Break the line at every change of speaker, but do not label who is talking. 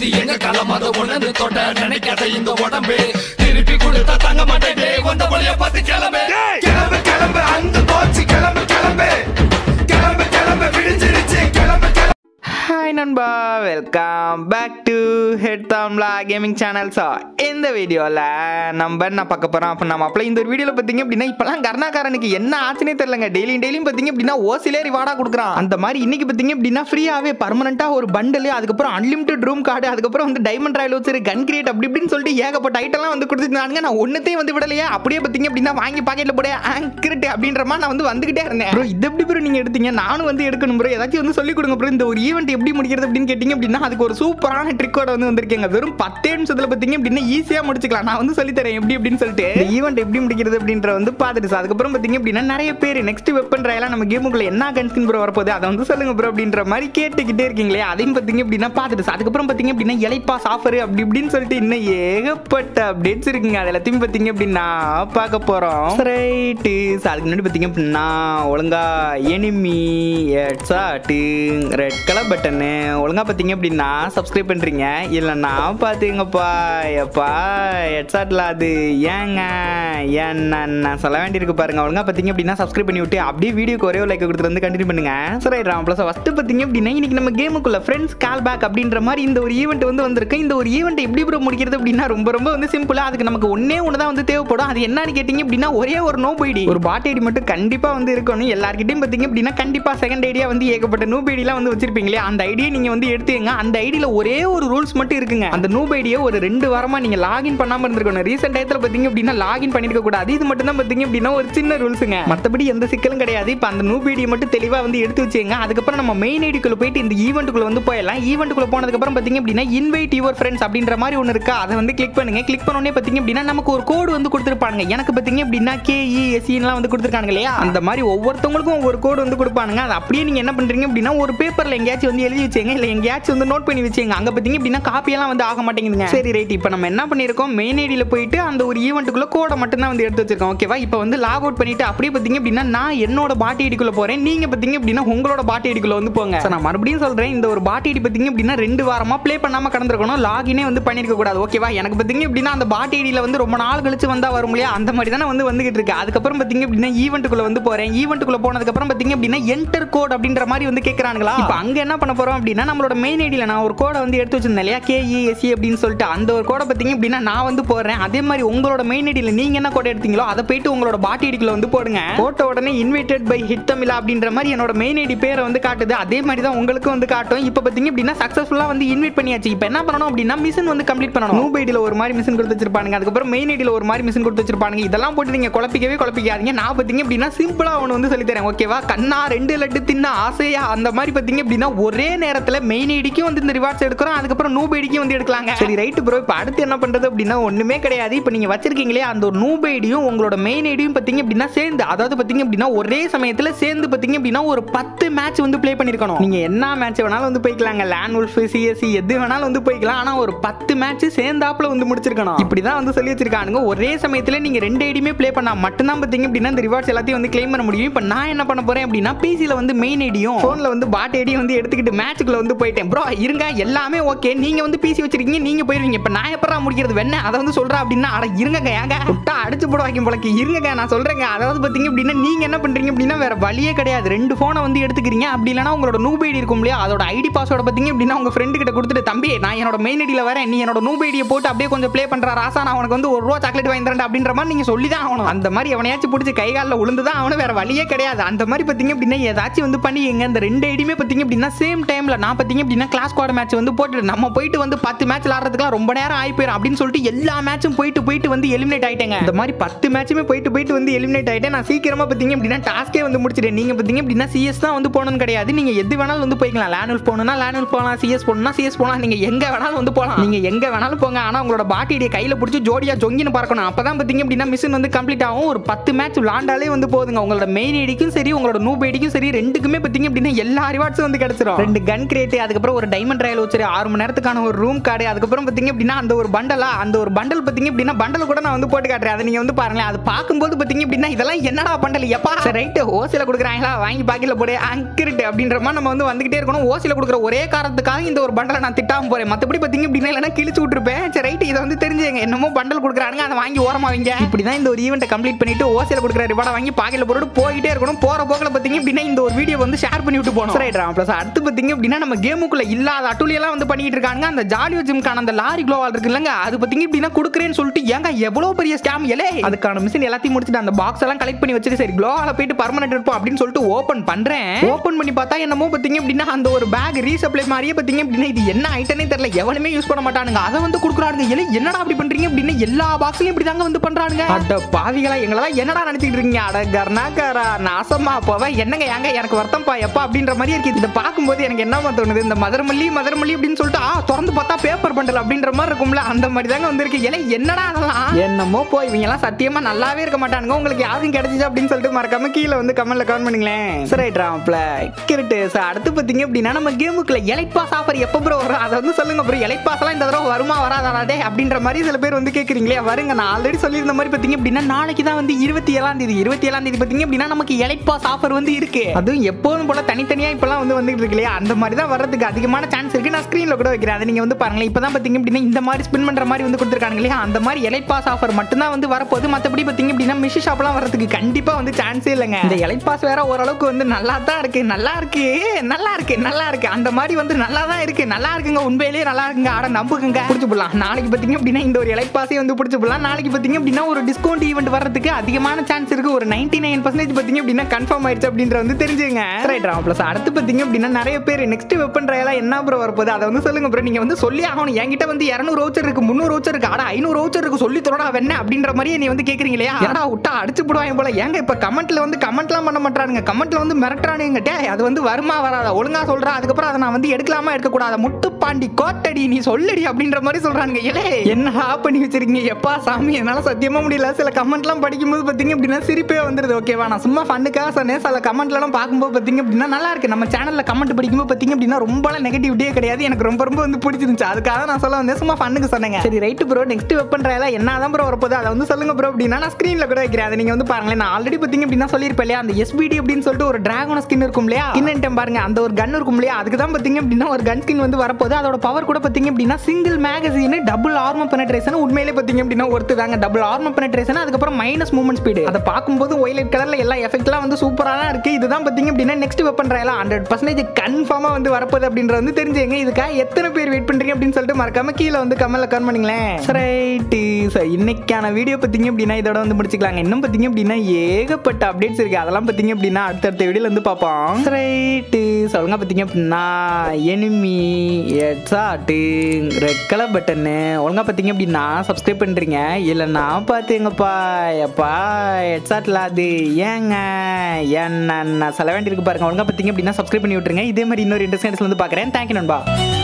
இது எங்க களம் அதை உணர்ந்து தொட்ட நினைக்காத இந்த உடம்பு திருப்பி கொடுத்தா தங்க மாட்டேன் வந்த வழிய பார்த்து கிளம்பு கிளம்பு கிளம்பு அந்த போச்சு கிளம்பு கிளம்பு கிளம்பு கிளம்பு விடிஞ்சிருச்சு கிளம்பு கிளம்பு
ஹாய் நண்பா வெல்கம் பேக் டு ஹெட் தாம்லா கேமிங் சேனல் ஸோ இந்த வீடியோவில் நம்ம என்ன பார்க்க போகிறோம் அப்போ நம்ம அப்போ இந்த ஒரு வீடியோவில் பார்த்தீங்க அப்படின்னா இப்போலாம் கர்ணாக்காரனுக்கு என்ன ஆச்சுனே தெரிலங்க டெய்லியும் டெய்லியும் பார்த்தீங்க அப்படின்னா ஓசிலே ரிவார்டாக கொடுக்குறான் அந்த மாதிரி இன்னைக்கு பார்த்தீங்க அப்படின்னா ஃப்ரீயாகவே பர்மனெண்ட்டாக ஒரு பண்டல் அதுக்கப்புறம் அன்லிமிட்டட் ரூம் கார்டு அதுக்கப்புறம் வந்து டைமண்ட் ராயல் வச்சு கன் கிரியேட் அப்படி இப்படின்னு சொல்லிட்டு ஏகப்பட்ட ஐட்டம்லாம் வந்து கொடுத்துருந்தாங்க நான் ஒன்றுத்தையும் வந்து விடலையே அப்படியே பார்த்தீங்க அப்படின்னா வாங்கி பாக்கெட்டில் போட ஆங்கிரிட் அப்படின்ற மாதிரி நான் வந்து வந்துகிட்டே இருந்தேன் ப்ரோ இது எப்படி ப்ரோ நீங்கள் எடுத்தீங்க நானும் வந்து எடுக்கணும் ப்ரோ ஏதாச்சும் வந்து சொல்லி கொடுங்க ப்ரோ இந்த ஒரு ஈவெண்ட் எப்படி முடிக்கிறது அப்படின்னு கேட்டிங்க அப்படின்னா அதுக்கு ஒரு சூப்பரான ட்ரிக்கோட வந்து வந்திருக்கேங்க வெறும் பத்தே நிமிஷத்தில் பார்த்தீங்க அப்படின்னா ஈஸியாக முடிச்சுக்கலாம் நான் வந்து சொல்லி தரேன் எப்படி அப்படின்னு சொல்லிட்டு இந்த ஈவெண்ட் எப்படி முடிக்கிறது அப்படின்ற வந்து பார்த்துட்டு சார் அதுக்கப்புறம் பார்த்தீங்க அப்படின்னா நிறைய பேர் நெக்ஸ்ட் வெப்பன் ட்ரையெல்லாம் நம்ம கேமுக்குள்ள என்ன கன்ஸ்கின் ப்ரோ வரப்போகுது அதை வந்து சொல்லுங்க ப்ரோ அப்படின்ற மாதிரி கேட்டுக்கிட்டே இருக்கீங்களே அதையும் பார்த்தீங்க அப்படின்னா பார்த்துட்டு சார் அதுக்கப்புறம் பார்த்தீங்க அப்படின்னா இலைப்பாஸ் ஆஃபர் அப்படி இப்படின்னு சொல்லிட்டு இன்னும் ஏகப்பட்ட அப்டேட்ஸ் இருக்குங்க அது எல்லாத்தையும் பார்த்தீங்க அப்படின்னா பார்க்க போகிறோம் ரைட்டு அதுக்கு முன்னாடி பார்த்தீங்க அப்படின்னா ஒழுங்கா enemy headshot red colour button ஒழுங்கா பார்த்தீங்க அப்படின்னா சப்ஸ்கிரைப் பண்ணுறீங்க இல்லைன்னா பார்த்துங்கப்பா எப்பா ஹெட்ஸாட்டில் அது ஏங்க என்ன நான் சொல்ல வேண்டியிருக்கு பாருங்க ஒழுங்கா பார்த்தீங்க அப்படின்னா சப்ஸ்கிரைப் பண்ணி விட்டு அப்படியே வீடியோக்கு ஒரே ஒரு லைக் கொடுத்துட்டு வந்து கண்டினியூ பண்ணுங்க சரி ராம் ப்ளஸ் ஃபஸ்ட்டு பார்த்தீங்க அப்படின்னா இன்னைக்கு நம்ம கேமுக்குள்ள ஃப்ரெண்ட்ஸ் கால் பேக் அப்படின்ற மாதிரி இந்த ஒரு ஈவெண்ட் வந்து வந்திருக்கு இந்த ஒரு ஈவெண்ட் எப்படி ப்ரோ முடிக்கிறது அப்படின்னா ரொம்ப ரொம்ப வந்து சிம்பிளா அதுக்கு நமக்கு ஒன்னே ஒன்று தான் வந்து தேவைப்படும் அது என்னன்னு கேட்டிங்க அப்படின்னா ஒரே ஒரு நோ பைடி ஒரு பாட் ஐடி மட்டும் கண்டிப்பாக வந்து இருக்கணும் எல்லார்கிட்டையும் பார்த்தீங்க அப்படின்னா கண்டிப்பாக செகண்ட் ஐடியா வந்து ஏகப்பட்ட நூ ஐடிலாம் வந்து வச்சிருப்பீங்களே அந்த ஐடியா நீங்கள் வந்து எடுத்துங்க அந்த ஐடியில் ஒரே ஒரு ரூல்ஸ் மட்டும் இருக்குங்க அந்த நூ ஐடியை ஒரு ரெண்டு வாரமாக நீங்கள் லாகின் பண்ணாமல் இருந்திருக்கணும் ரீசெண்ட் டயத்தில் பார்த்தீங்க அப்படின்னா லாகின் பண்ணிருக்க கூடாது இது மட்டும் தான் பார்த்தீங்க அப்படின்னா ஒரு சின்ன ரூல்ஸுங்க மற்றபடி எந்த சிக்கலும் கிடையாது இப்போ அந்த நூ ஐடியை மட்டும் தெளிவாக வந்து எடுத்து வச்சுங்க அதுக்கப்புறம் நம்ம மெயின் ஐடிக்குள்ள போயிட்டு இந்த ஈவெண்ட்டுக்குள்ள வந்து போயிடலாம் ஈவெண்ட்டுக்குள்ள போனதுக்கப்புறம் பார்த்தீங்க அப்படின்னா இன்வைட் யுவர் ஃப்ரெண்ட்ஸ் அப்படின்ற மாதிரி ஒன்று இருக்கா அதை வந்து கிளிக் பண்ணுங்க கிளிக் பண்ணோடனே பார்த்தீங்க அப்படின்னா நமக்கு ஒரு கோடு வந்து கொடுத்துருப்பாங்க எனக்கு பார்த்தீங்க அப்படின்னா கேஇஎஸ்சின்லாம் வந்து கொடுத்துருக்காங்க இல்லையா அந்த மாதிரி ஒவ்வொருத்தவங்களுக்கும் ஒவ்வொரு கோடு வந்து கொடுப்பானுங்க அது அப்படியே நீங்கள் என்ன பண்ணுறீங்க அப்படின்னா ஒரு பேப்பரில் எங்கேயாச்சும் வந்து எழுதி வச்சுங்க இல்லை எங்கேயாச்சும் வந்து நோட் பண்ணி வச்சுங்க அங்கே பார்த்தீங்க அப்படின்னா காப்பியெல்லாம் வந்து ஆக மாட்டேங்குதுங்க சரி ரைட் இப்போ நம்ம என்ன பண்ணியிருக்கோம் மெயின் ஐடியில் போயிட்டு அந்த ஒரு ஈவெண்ட்டுக்குள்ள கோடை மட்டும் தான் வந்து எடுத்து வச்சிருக்கோம் ஓகேவா இப்போ வந்து லாக் அவுட் பண்ணிட்டு அப்படியே பார்த்தீங்க அப்படின்னா நான் என்னோட பாட்டி ஐடிக்குள்ள போகிறேன் நீங்கள் பார்த்தீங்க அப்படின்னா உங்களோட பாட்டி ஐடிக்குள்ள வந்து போங்க So, நான் மறுபடியும் சொல்கிறேன் இந்த ஒரு பாட்டி ஐடி பார்த்தீங்க அப்படின்னா ரெண்டு வாரமாக ப்ளே பண்ணாமல் கடந்திருக்கணும் லாகினே வந்து பண்ணியிருக்க கூடாது ஓகேவா எனக்கு பார்த்தீங்க அப்படின்னா அந்த பாட்டி ஐடியில் வந்து ரொம்ப நாள் கழிச்சு வந்தா வரும் இல்லையா அந்த மாதிரி தானே வந்து வந்துகிட்டு இருக்கு அதுக்கப்புறம் பார்த்தீங்க அப்படின்னா ஈவெண்ட்டுக்குள்ள வந்து போகிறேன் ஈவெண்ட்டுக்குள்ள போனதுக்கப்புறம் பார்த்தீங்க அப்படின்னா என்டர் கோட் அப்படின்ற மாதிரி வந்து கேட்குறாங்களா இப்போ அங்கே என்ன பண்ண போகிறோம் அப்படின்னா நம்மளோட மெயின் ஐடியில் நான் ஒரு கோடை வந்து எடுத்து வச்சிருந்தேன் இல்லையா கேஇஎஸ்சி அப்படின்னு சொல்லிட்டு அந்த ஒரு கோடை பார்த்தீங்க அப்படின்னா நான் வந்து போடுறேன் அதே மாதிரி உங்களோட மெயின் ஐடியில் நீங்கள் என்ன கோடை எடுத்தீங்களோ அதை போயிட்டு உங்களோட பாட்டி ஐடிக்குள்ள வந்து போடுங்க போட்ட உடனே இன்வைட்டட் பை ஹிட் தமிழா அப்படின்ற மாதிரி என்னோட மெயின் ஐடி பேரை வந்து காட்டுது அதே மாதிரி தான் உங்களுக்கு வந்து காட்டும் இப்போ பார்த்தீங்க அப்படின்னா சக்ஸஸ்ஃபுல்லாக வந்து இன்வைட் பண்ணியாச்சு இப்போ என்ன பண்ணணும் அப்படின்னா மிஷன் வந்து கம்ப்ளீட் பண்ணணும் நூப் ஐடியில் ஒரு மாதிரி மிஷன் கொடுத்து வச்சிருப்பாங்க அதுக்கப்புறம் மெயின் ஐடியில் ஒரு மாதிரி மிஷன் கொடுத்து வச்சிருப்பாங்க இதெல்லாம் போட்டு நீங்கள் குழப்பிக்கவே குழப்பிக்காதீங்க நான் பார்த்தீங்க அப்படின்னா சிம்பிளாக ஒன்று வந்து சொல்லி தரேன் ஓகேவா கண்ணா ரெண்டு லட்டு தின்ன ஆசையா அந்த மாதிரி பார்த்தீங்க அப்படின்னா ஒரே நேரத்தில் மெயின் ஐடிக்கும் வந்து இந்த ரிவார்ட்ஸ் எடுக்கிறோம் அதுக்கப்புறம் நூப் ஐடிக்கும் வந்து எடுக்கலாங்க சரி ரைட்டு ப்ரோ இப்போ அடுத்து என்ன பண்ணுறது அப்படின்னா ஒன்றுமே கிடையாது இப்போ நீங்கள் வச்சிருக்கீங்களே அந்த ஒரு நூப் ஐடியும் உங்களோட மெயின் ஐடியும் பார்த்தீங்க அப்படின்னா சேர்ந்து அதாவது பார்த்தீங்க அப்படின்னா ஒரே சமயத்தில் சேர்ந்து பார்த்தீங்க அப்படின்னா ஒரு பத்து மேட்ச் வந்து ப்ளே பண்ணிருக்கணும் நீங்க என்ன மேட்ச் வேணாலும் வந்து போய்க்கலாங்க லேண்ட் உல்ஃப் சிஎஸ்சி எது வேணாலும் வந்து போய்க்கலாம் ஆனா ஒரு பத்து மேட்ச் சேர்ந்தாப்புல வந்து முடிச்சிருக்கணும் இப்படிதான் வந்து சொல்லி வச்சிருக்கானுங்க ஒரே சமயத்துல நீங்க ரெண்டு ஐடியுமே ப்ளே பண்ணா மட்டும்தான் பார்த்தீங்க அப்படின்னா இந்த ரிவார்ட்ஸ் எல்லாத்தையும் வந்து கிளைம் பண்ண முடியும் இப்போ நான் என்ன பண்ண போறேன் அப்படின்னா பிசியில் வந்து மெயின் ஐடியும் ஃபோனில் வந்து பாட் ஐடியும் வந்து எடுத்துக்கிட்டு மேட்ச்சுக்குள்ள வந்து போயிட்டேன் ப்ரோ இருங்க எல்லாமே ஓகே நீங்க வந்து பிசி வச்சிருக்கீங்க நீங்க போயிருவீங்க இப்போ நான் எப்பறா முடிக்கிறது வேணா அதை வந்து சொல்றேன் அப்படின்னா அட இருங்க ஏங்க விட்டா அடிச்சு போட வைக்கும் போலக்கு இருங்க நான் சொல்றேங்க அதாவது பார்த்தீங்க அப்படின்னா நீங்க என்ன பண்றீங்க அப்படின்னா வேற வழியே கிடையாது ரெண்டு ஃபோனை வந்து எடுத்துக்கிறீங்க அப்படி இல்லைனா உங்களோட நூப் ஐடி இருக்கும் இல்லையா அதோட ஐடி பாஸ்வேர்டு பார்த்தீங்க அப்படின்னா உங்க ஃப்ரெண்டு கிட்ட கொடுத்துட்டு தம்பி நான் என்னோட மெயின் ஐடியில் வரேன் நீ என்னோட நூப் ஐடியை போட்டு அப்படியே கொஞ்சம் ப்ளே பண்ற ராசா நான் உனக்கு வந்து ஒரு ரூபா சாக்லேட் வாங்கி தரேன் அப்படின்ற மாதிரி நீங்க சொல்லி தான் ஆகணும் அந்த மாதிரி எவனையாச்சும் பிடிச்சி கை காலில் உளுந்து தான் அவனு வேற வழியே கிடையாது அந்த மாதிரி பார்த்தீங்க அப்படின்னா ஏதாச்சும் வந்து பண்ணிங்க இந்த ரெண்டு ஐடியுமே பார்த்தீங்க அப்படின்னா சேம் டைம்ல நான் பார்த்தீங்க அப்படின்னா கிளாஸ் குவாட் மேட்ச் வந்து போட்டு நம்ம போயிட்டு வந்து பத்து மேட்ச் விளாடுறதுக்குலாம் ரொம்ப நேரம் ஆகி போயிடும் அப்படின்னு சொல்லிட்டு எல்லா மேட்சும் போயிட்டு போயிட்டு வந்து எலிமினேட் ஆயிட்டேங்க இந்த மாதிரி பத்து மேட்சுமே போயிட்டு போயிட்டு வந்து எலிமினேட் ஆயிட்டேன் நான் சீக்கிரமா பார்த்தீங்க அப்படின்னா டாஸ்கே வந்து முடிச்சிட்டேன் நீங்க பார்த்தீங்க அப்படின்னா சிஎஸ் தான் வந்து போகணும்னு கிடையாது நீங்க எது வேணாலும் வந்து போய்க்கலாம் லேனுவல் போகணும்னா லேனுவல் போகலாம் சிஎஸ் போகணும்னா சிஎஸ் போகலாம் நீங்க எங்க வேணாலும் வந்து போகலாம் நீங்க எங்க வேணாலும் போங்க ஆனா உங்களோட பாட்டியை கையில பிடிச்சி ஜோடியா ஜொங்கின்னு பார்க்கணும் அப்பதான் பார்த்தீங்க அப்படின்னா மிஷின் வந்து கம்ப்ளீட் ஆகும் ஒரு பத்து மேட்ச் விளாண்டாலே வந்து போதுங்க உங்களோட மெயின் ஐடிக்கும் சரி உங்களோட நூப் ஐடிக்கும் சரி ரெண்டுக்குமே பார்த்தீங்க அப்படின்னா எல்லா ரிவார்ட்ஸும் வந்து கிடைச்சிரும் ரெண்டு கன் கிரேட் அதுக்கப்புறம் ஒரு டைமண்ட் ராயல் வச்சு ஆறு மணி நேரத்துக்கான ஒரு ரூம் கார்டு அதுக்கப்புறம் பார்த்தீங்க அப்படின்னா அந்த ஒரு பண்டலா அந்த ஒரு பண்டல் பார்த்தீங்க அப்படின்னா பண்டல் கூட நான் வந்து போட்டு காட்டுறேன் அதை நீங்க வந்து பாருங்களேன் அது பார்க்கும்போது பார்த்தீங்க அப்படின்னா இதெல்லாம் என்னடா பண்டல் எப்பா ரைட்டு ஓசில கொடுக்குறாங்களா வாங்கி பாக்கெட்ல போடு அங்கிரிட்டு அப்படின்ற மாதிரி நம்ம வந்து வந்துகிட்டே இருக்கணும் ஓசில கொடுக்குற ஒரே காரணத்துக்காக இந்த ஒரு பண்டலை நான் திட்டாம போறேன் மத்தபடி பார்த்தீங்க அப்படின்னா இல்லைன்னா கிழிச்சு விட்டுருப்பேன் சரி ரைட்டு இதை வந்து தெரிஞ்சுங்க என்னமோ பண்டல் கொடுக்குறாங்க அதை வாங்கி ஓரமா வைங்க இப்படிதான் இந்த ஒரு ஈவெண்ட்டை கம்ப்ளீட் பண்ணிட்டு ஓசில கொடுக்குற ரிவார்டை வாங்கி பாக்கெட்ல போட்டு போயிட்டே இருக்கணும் போற போக்கில் பார்த்தீங்க அப்படின்னா இந்த ஒரு வீடியோ வந்து ஷேர் பண்ணி விட்டு போகணும் ரைட் ப்ளஸ் அடுத்து பார்த்தீங்க அப்படின்னா நம்ம கேமுக்குள்ள இல்லாத அட்டுலியெல்லாம் வந்து பண்ணிட்டு இருக்காங்க அந்த ஜாலியோ ஜிம்கான அந்த லாரி குளோவால் இருக்கு இல்லைங்க அது பார்த்தீங்க அப்படின்னா கொடுக்குறேன்னு சொல்லிட்டு ஏங்க எவ்வளவு பெரிய ஸ்கேம் எலே அதுக்கான மிஷின் எல்லாத்தையும் முடிச்சுட்டு அந்த பாக்ஸ் எல்லாம் கலெக்ட் பண்ணி வச்சுட்டு சரி குளோவால போயிட்டு பர்மனெண்ட் இருப்போம் அப்படின்னு சொல்லிட்டு ஓப்பன் பண்றேன் ஓப்பன் பண்ணி பார்த்தா என்னமோ பார்த்தீங்க அப்படின்னா அந்த ஒரு பேக் ரீசப்ளை மாதிரியே பார்த்தீங்க அப்படின்னா இது என்ன ஐட்டனே தெரியல எவனுமே யூஸ் பண்ண மாட்டானுங்க அதை வந்து கொடுக்குறானுங்க இல்லை என்னடா அப்படி பண்றீங்க அப்படின்னு எல்லா பாக்ஸ்லயும் இப்படி தாங்க வந்து பண்றானுங்க அட பாவிகளா எங்களெல்லாம் என்னடா நினைச்சிட்டு இருக்கீங்க அட கர்நாகரா நாசமா போவ என்னங்க ஏங்க எனக்கு வருத்தம்ப்பா எப்பா அப்படின்ற மாதிரி இருக்கு இதை பார்க்கும்போது எனக்கு என்ன தோணுது இந்த மதர்மல்லி மதர்மல்லி அப்படின்னு சொல்லிட்டு ஆ திறந்து பார்த்தா பேப்பர் பண்டல் அப்படின்ற மாதிரி இருக்கும்ல அந்த மாதிரி தாங்க வந்திருக்கு ஏன்னா என்னடா அதெல்லாம் என்னமோ போய் இவங்க எல்லாம் சத்தியமா நல்லாவே இருக்க மாட்டானுங்க உங்களுக்கு யாரும் கிடைச்சிச்சு அப்படின்னு சொல்லிட்டு மறக்காம கீழே வந்து கமெண்ட்ல கமெண்ட் பண்ணுங்களேன் சரி ட்ராப்ல கிரிட்டு சார் அடுத்து பார்த்தீங்க அப்படின்னா நம்ம கேமுக்குள்ள எலைட் பாஸ் ஆஃபர் எப்போ ப்ரோ வரும் அதை வந்து சொல்லுங்க ப்ரோ எலைட் பாஸ் எல்லாம் இந்த தடவை வருமா வராதாடா டே அப்படின்ற மாதிரி சில பேர் வந்து கேட்குறீங்களே வருங்க நான் ஆல்ரெடி சொல்லியிருந்த மாதிரி பார்த்தீங்க அப்படின்னா நாளைக்கு தான் வந்து இருபத்தி ஏழாம் தேதி இருபத்தி ஏழாம் தேதி பார்த்தீங்க அப்படின்னா நமக்கு எலைட் பாஸ் ஆஃபர் வந்து இருக்கு அதுவும் எப்போதும் போல தனித்தனியா இப்பெல்லாம் வந்து வந்துட்டு இருக்கு இல்லையா அந்த மாதிரி தான் வர்றதுக்கு அதிகமான சான்ஸ் இருக்கு நான் ஸ்க்ரீன்ல கூட வைக்கிறேன் அதை நீங்க வந்து பாருங்களேன் இப்பதான் பார்த்தீங்க அப்படின்னா இந்த மாதிரி ஸ்பின் பண்ற மாதிரி வந்து கொடுத்துருக்காங்க இல்லையா அந்த மாதிரி எலைட் பாஸ் ஆஃபர் மட்டும்தான் வந்து வரப்போகுது மற்றபடி பார்த்தீங்க அப்படின்னா மிஷி ஷாப்லாம் வரதுக்கு கண்டிப்பா வந்து சான்ஸே இல்லைங்க இந்த எலைட் பாஸ் வேற ஓரளவுக்கு வந்து நல்லா தான் இருக்கு நல்லா இருக்கு நல்லா இருக்கு நல்லா இருக்கு அந்த மாதிரி வந்து நல்லா தான் இருக்கு நல்லா இருக்குங்க உண்மையிலேயே நல்லா இருக்குங்க ஆட நம்புங்க பிடிச்சி போடலாம் நாளைக்கு பார்த்தீங்க அப்படின்னா இந்த ஒரு எலைட் பாஸே வந்து பிடிச்சி போடலாம் நாளைக்கு பார்த்தீங்க அப்படின்னா ஒரு டிஸ்கவுண்ட் ஈவெண்ட் வர்றதுக்கு அதிகமான சான்ஸ் இருக்கு ஒரு நைன்டி நைன் பர்சன்டேஜ் பார்த்தீங்க அப்படின்னா கன்ஃபார்ம் ஆயிடுச்சு அப்படின்ற வந்து தெரிஞ்சுங்க ரைட் ப்ளஸ் அடுத்து பார்த்தீங்க அப்படின்னா நிறைய பேர் நெக்ஸ்ட் வெப்பன் ட்ரையெல்லாம் என்ன ப்ரோ வரப்போகுது அதை வந்து சொல்லுங்க ப்ரோ நீங்க வந்து சொல்லி ஆகணும் என்கிட்ட வந்து இரநூறு வவுச்சர் இருக்கு முந்நூறு வவுச்சர் இருக்கு ஆடா ஐநூறு வவுச்சர் இருக்கு சொல்லி தரோடா வெண்ண அப்படின்ற மாதிரியே நீ வந்து கேட்குறீங்க இல்லையா ஏடா விட்டா அடிச்சு போடுவாங்க போல ஏங்க இப்போ கமெண்ட்ல வந்து கமெண்ட்லாம் பண்ண மாட்டானுங்க கமெண்ட்ல வந்து மிரட்டுறானுங்க டே அது வந்து வருமா வராதா ஒழுங்கா சொல்றா அதுக்கப்புறம் அதை நான் வந்து எடுக்கலாமா எடுக்கக்கூடாது முட்டுப்பாண்டி கோட்டடி நீ சொல்லடி அப்படின்ற மாதிரி சொல்றானுங்க ஏலே என்னடா பண்ணி வச்சிருக்கீங்க எப்பா சாமி என்னால சத்தியமா முடியல சில கமெண்ட்லாம் படிக்கும்போது பார்த்தீங்க அப்படின்னா சிரிப்பே வந்துருது ஓகேவா நான் சும்மா ஃபண்ணுக்காக சொன்னேன் சில கமெண்ட்லாம் பார்க்கும்போது பார்த்தீங்க அப்படின்னா நல்லா இருக்கு நம்ம சேனல்ல கமெண்ட் படிக்கும்போது பார்த்தீங்க அப்படின்னா ரொம்பலாம் நெகட்டிவிட்டியே கிடையாது எனக்கு ரொம்ப ரொம்ப வந்து பிடிச்சிருந்துச்சு அதுக்காக நான் சொல்ல வந்தேன் சும்மா ஃபண்ணுக்கு சொன்னேங்க சரி ரைட்டு ப்ரோ நெக்ஸ்ட் வெப்பன் ட்ரையல என்ன தான் ப்ரோ வரப்போகுது அதை வந்து சொல்லுங்க ப்ரோ அப்படின்னா நான் ஸ்க்ரீன்ல கூட வைக்கிறேன் அதை நீங்க வந்து பாருங்களேன் நான் ஆல்ரெடி பார்த்தீங்க அப்படின்னா சொல்லியிருப்பேன் இல்லையா அந்த எஸ்பிடி அப்படின்னு சொல்லிட்டு ஒரு டிராகன் ஸ்கின் இருக்கும் இல்லையா இன்னும் பாருங்க அந்த ஒரு கன் இருக்கும் இல்லையா அதுக்கு தான் பார்த்தீங்க அப்படின்னா ஒரு கன் ஸ்கின் வந்து வரப்போகுது அதோட பவர் கூட பார்த்தீங்க அப்படின்னா single magazine double armour penetration உண்மையிலே பார்த்தீங்க அப்படின்னா ஒருத்து தாங்க டபுள் ஆர்மர் பெனட்ரேஷன் அதுக்கப்புறம் மைனஸ் மூவ்மெண்ட் ஸ்பீடு அதை பார்க்கும்போது ஒயிலட் கலர்ல எல்லா எஃபெக்ட்லாம் வந்து சூப்பராக தான் இருக்கு இதுதான் பார்த்தீங்க அப்படின்னா நெக்ஸ்ட் வெப்பன் ட்ரையலாம் ஹண்ட்ரட் பர்சன்டேஜ் கன்ஃபார்மாக வந்து வரப்போகுது அப்படின்றது வந்து தெரிஞ்சுங்க இதுக்காக எத்தனை பேர் வெயிட் பண்றீங்க அப்படின்னு சொல்லிட்டு மறக்காம கீழே வந்து கமெண்ட்ல கமெண்ட் பண்ணுங்களேன் ரைட்டு சார் இன்னைக்கான வீடியோ பார்த்தீங்க அப்படின்னா இதோட வந்து முடிச்சுக்கலாங்க இன்னும் பார்த்தீங்க அப்படின்னா ஏகப்பட்ட அப்டேட்ஸ் இருக்கு அதெல்லாம் பார்த்தீங்க அப்படின்னா அடுத்தடுத்த வீடியோல வந்து பார்ப்போம் ரைட்டு சொல்லுங்க பார்த்தீங்க அப்படின்னா enemy headshot red colour button ஒழுங்கா பார்த்தீங்க அப்படின்னா சப்ஸ்கிரைப் பண்ணுறீங்க இல்லைன்னா பார்த்துங்கப்பா எப்பா ஹெட்ஸாட்டில் அது ஏங்க என்ன நான் சொல்ல வேண்டியிருக்கு பாருங்க ஒழுங்கா பார்த்தீங்க அப்படின்னா சப்ஸ்கிரைப் பண்ணி விட்டுருங்க இதே மாதிரி இன்னொரு இன்ட்ரெஸ்ட் வந்து பார்க்குறேன் தேங்க்யூ நண்பா